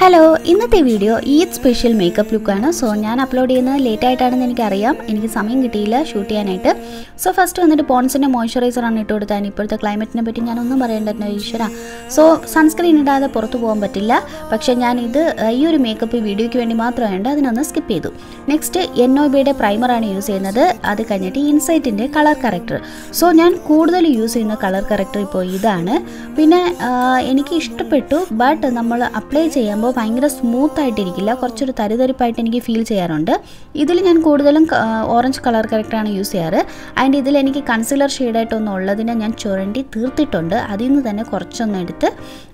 hello ഇന്നത്തെ video Eid special makeup ലുക്കാണ് so ഞാൻ അപ്ലോഡ് ചെയ്യുന്നത് ലേറ്റ് ആയിട്ടാണെന്ന് എനിക്കറിയാം എനിക്ക് സമയം കിട്ടിയില്ല ഷൂട്ട് ചെയ്യാനായിട്ട് സോ ഫസ്റ്റ് വന്നിട്ട് പോൺസിൻ്റെ മോയ്സ്ചറൈസറാണ് ഇട്ട് കൊടുത്താൽ ഇപ്പോഴത്തെ ക്ലൈമറ്റിനെ പറ്റി ഞാനൊന്നും പറയേണ്ട ഈശ്വര സോ സൺസ്ക്രീൻ ഇടാതെ പുറത്തു പോകാൻ പറ്റില്ല പക്ഷേ ഞാൻ ഇത് ഏഹ്, ഈ ഒരു മേക്കപ്പ് വീഡിയോയ്ക്ക് വേണ്ടി മാത്രമായതുകൊണ്ട് അതിനൊന്ന് സ്കിപ്പ് ചെയ്തു നെക്സ്റ്റ് എൻ ഒ ബിയുടെ പ്രൈമറാണ് യൂസ് ചെയ്യുന്നത് അത് കഴിഞ്ഞിട്ട് ഇൻസൈറ്റിൻ്റെ കളർ കറക്റ്റർ സോ ഞാൻ കൂടുതൽ യൂസ് ചെയ്യുന്ന കളർ കറക്റ്റർ ഇപ്പോൾ ഇതാണ് പിന്നെ ആ, എനിക്ക് ഇഷ്ടപ്പെട്ടു ബട്ട് നമ്മൾ അപ്ലൈ ചെയ്യുമ്പോൾ ഭയങ്കര സ്മൂത്ത് ആയിട്ടിരിക്കില്ല കുറച്ചൊരു തരിതരിപ്പായിട്ട് എനിക്ക് ഫീൽ ചെയ്യാറുണ്ട് ഇതിൽ ഞാൻ കൂടുതലും ഓറഞ്ച് കളർ കറക്റ്ററാണ് യൂസ് ചെയ്യാറ് അതിൻ്റെ ഇതിൽ എനിക്ക് കൺസിലർ ഷെയ്ഡായിട്ടൊന്നും ഉള്ളതിനെ ഞാൻ ചുരണ്ടി തീർത്തിട്ടുണ്ട് അതിൽ നിന്ന് തന്നെ കുറച്ചൊന്നും എടുത്ത്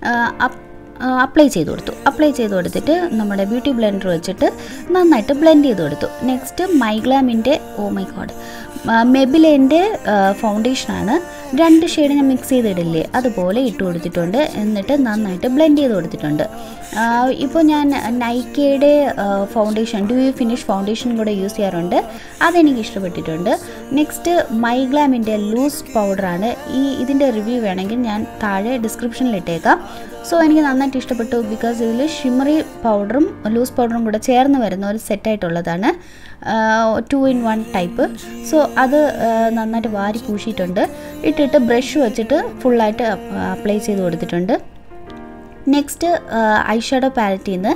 അപ്ലൈ ചെയ്ത് കൊടുത്തു അപ്ലൈ ചെയ്ത് കൊടുത്തിട്ട് നമ്മുടെ ബ്യൂട്ടി ബ്ലെൻഡർ വെച്ചിട്ട് നന്നായിട്ട് ബ്ലെൻഡ് ചെയ്ത് കൊടുത്തു നെക്സ്റ്റ് മൈഗ്ലാമിൻ്റെ ഓ മൈ ഗോഡ് മെബിലേൻ്റെ ഫൗണ്ടേഷനാണ് രണ്ട് ഷെയ്ഡ് ഞാൻ മിക്സ് ചെയ്തിടില്ലേ അതുപോലെ ഇട്ട് കൊടുത്തിട്ടുണ്ട് എന്നിട്ട് നന്നായിട്ട് ബ്ലെൻഡ് ചെയ്ത് കൊടുത്തിട്ടുണ്ട് ഇപ്പോൾ ഞാൻ നൈക്കയുടെ foundation do you finish foundation കൂടെ യൂസ് ചെയ്യാറുണ്ട് അതെനിക്ക് ഇഷ്ടപ്പെട്ടിട്ടുണ്ട് നെക്സ്റ്റ് മൈഗ്ലാമിൻ്റെ ലൂസ് പൗഡറാണ് ഈ ഇതിൻ്റെ റിവ്യൂ വേണമെങ്കിൽ ഞാൻ താഴെ ഡിസ്ക്രിപ്ഷനിൽ ഇട്ടേക്കാം സോ എനിക്ക് നന്നായിട്ട് ഇഷ്ടപ്പെട്ടു ബിക്കോസ് ഇതിൽ ഷിമറി പൗഡറും ലൂസ് പൗഡറും കൂടെ ചേർന്ന് വരുന്ന ഒരു സെറ്റായിട്ടുള്ളതാണ് two in one type so അത് ആ, നന്നായിട്ട് വാരി പൂശിയിട്ടുണ്ട് ഇട്ടിട്ട് ബ്രഷ് വെച്ചിട്ട് ഫുള്ളായിട്ട് അപ്ലൈ ചെയ്ത് കൊടുത്തിട്ടുണ്ട് നെക്സ്റ്റ് ഐഷാഡോ പാലറ്റിൽ നിന്ന്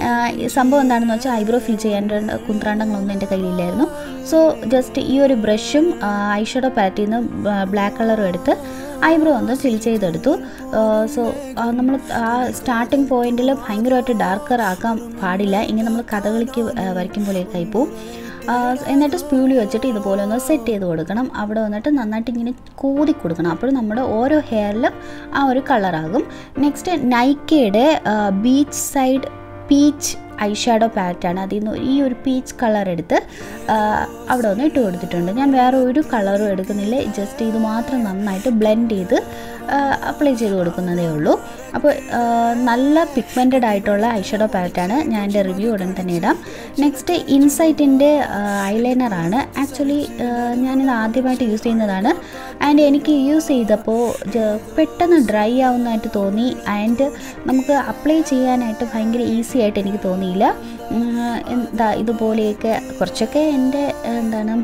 സംഭവം എന്താണെന്ന് വെച്ചാൽ ഐബ്രോ ഫിൽ ചെയ്യേണ്ട കുന്ത്രാണ്ടങ്ങളൊന്നും എൻ്റെ കയ്യിലില്ലായിരുന്നു സോ ജസ്റ്റ് ഈ ഒരു ബ്രഷും ഐഷാഡോ പാലറ്റിൽ നിന്ന് ബ്ലാക്ക് കളറും എടുത്ത് ഐബ്രോ ഒന്ന് ഫിൽ ചെയ്തെടുത്തു സോ നമ്മൾ ആ സ്റ്റാർട്ടിങ് പോയിന്റിൽ ഭയങ്കരമായിട്ട് ഡാർക്കർ ആക്കാൻ പാടില്ല ഇങ്ങനെ നമ്മൾ കഥകളിക്ക് വരയ്ക്കും പോലെയൊക്കെ ആയി പോവും ആ, എന്നിട്ട് സ്പ്യൂളി വെച്ചിട്ട് ഇതുപോലെ ഒന്ന് സെറ്റ് ചെയ്ത് കൊടുക്കണം അവിടെ വന്നിട്ട് നന്നായിട്ട് ഇങ്ങനെ കൂതി കൊടുക്കണം അപ്പോൾ നമ്മുടെ ഓരോ ഹെയറിലും ആ ഒരു കളറാകും നെക്സ്റ്റ് നൈക്കയുടെ ബീച്ച് സൈഡ് പീച്ച് ഐഷാഡോ പാലറ്റാണ് അതിൽ നിന്ന് ഈ ഒരു പീച്ച് കളർ എടുത്ത് ആ, അവിടെ ഒന്ന് ഇട്ട് കൊടുത്തിട്ടുണ്ട് ഞാൻ വേറെ ഒരു കളറും എടുക്കുന്നില്ല ജസ്റ്റ് ഇത് മാത്രം നന്നായിട്ട് ബ്ലെൻഡ് ചെയ്ത് അപ്ലൈ ചെയ്ത് കൊടുക്കുന്നതേ ഉള്ളൂ അപ്പോൾ ആ, നല്ല പിഗ്മെൻറ്റഡ് ആയിട്ടുള്ള ഐഷാഡോ പാലറ്റാണ് ഞാൻ എൻ്റെ റിവ്യൂ ഉടൻ തന്നെ ഇടാം നെക്സ്റ്റ് ഇൻസൈറ്റിൻ്റെ ഐലൈനറാണ് ആക്ച്വലി ഞാനിത് ആദ്യമായിട്ട് യൂസ് ചെയ്യുന്നതാണ് ആൻഡ് എനിക്ക് യൂസ് ചെയ്തപ്പോൾ ജ- പെട്ടെന്ന് ഡ്രൈ ആവുന്നതായിട്ട് തോന്നി ആൻഡ് നമുക്ക് അപ്ലൈ ചെയ്യാനായിട്ട് ഭയങ്കര ഈസി ആയിട്ട് എനിക്ക് തോന്നിയില്ല ഉം, എന്താ ഇതുപോലെയൊക്കെ കുറച്ചൊക്കെ എൻ്റെ എന്താണ്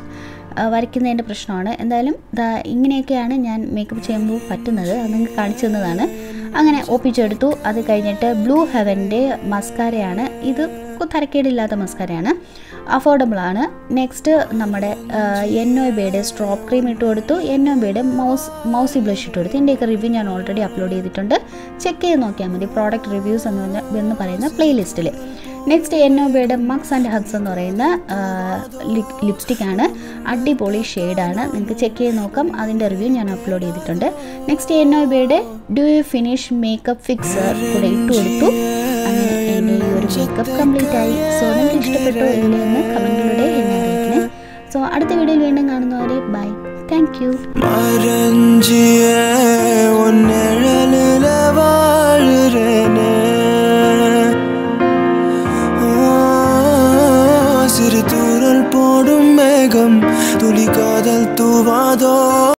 ആ, വരയ്ക്കുന്നതിൻ്റെ പ്രശ്നമാണ് എന്തായാലും ദാ ഇങ്ങനെയൊക്കെയാണ് ഞാൻ മേക്കപ്പ് ചെയ്യുമ്പോൾ പറ്റുന്നത് അത് നിങ്ങൾക്ക് കാണിച്ചു തന്നതാണ് അങ്ങനെ ഒപ്പിച്ചെടുത്തു അത് കഴിഞ്ഞിട്ട് ബ്ലൂ ഹെവൻ്റെ മസ്കാരയാണ് ഇത് തരക്കേടില്ലാത്ത മസ്കാരയാണ് അഫോർഡബിൾ ആണ് നെക്സ്റ്റ് നമ്മുടെ എൻ ഒ ബിയുടെ സ്ട്രോപ്പ് ക്രീം ഇട്ട് കൊടുത്തു എൻ ഒ ബിയുടെ മൗസ് മൗസി ബ്ലഷ് ഇട്ട് കൊടുത്തു ഇതിൻ്റെയൊക്കെ റിവ്യൂ ഞാൻ ഓൾറെഡി അപ്ലോഡ് ചെയ്തിട്ടുണ്ട് ചെക്ക് ചെയ്ത് നോക്കിയാൽ മതി പ്രോഡക്റ്റ് റിവ്യൂസ് എന്ന് പറഞ്ഞ- എന്ന് പറയുന്ന പ്ലേലിസ്റ്റിൽ നെക്സ്റ്റ് എൻ ഒ ബിയുടെ മക്സ് ആൻഡ് ഹഗ്സ് എന്ന് പറയുന്ന ലിപ്സ്റ്റിക് ആണ് അടിപൊളി ഷെയ്ഡാണ് നിങ്ങൾക്ക് ചെക്ക് ചെയ്ത് നോക്കാം അതിൻ്റെ റിവ്യൂ ഞാൻ അപ്ലോഡ് ചെയ്തിട്ടുണ്ട് നെക്സ്റ്റ് എൻ ഒ ബിയുടെ do you finish makeup fixer കൂടെ ഇട്ട് കൊടുത്തു അങ്ങനെ എൻ്റെ ഈ ഒരു മേക്കപ്പ് കംപ്ലീറ്റ് ആയി സോ നിങ്ങൾക്ക് ഇഷ്ടപ്പെട്ടോ ഇല്ലയോ എന്ന് കമൻറ്റിലൂടെ എന്നെ അറിയിക്കണേ സോ അടുത്ത വീഡിയോയിൽ വീണ്ടും കാണുന്നവരെ ബൈ താങ്ക് യു மறைஞ்சிய உன் நிழலில வாழுறே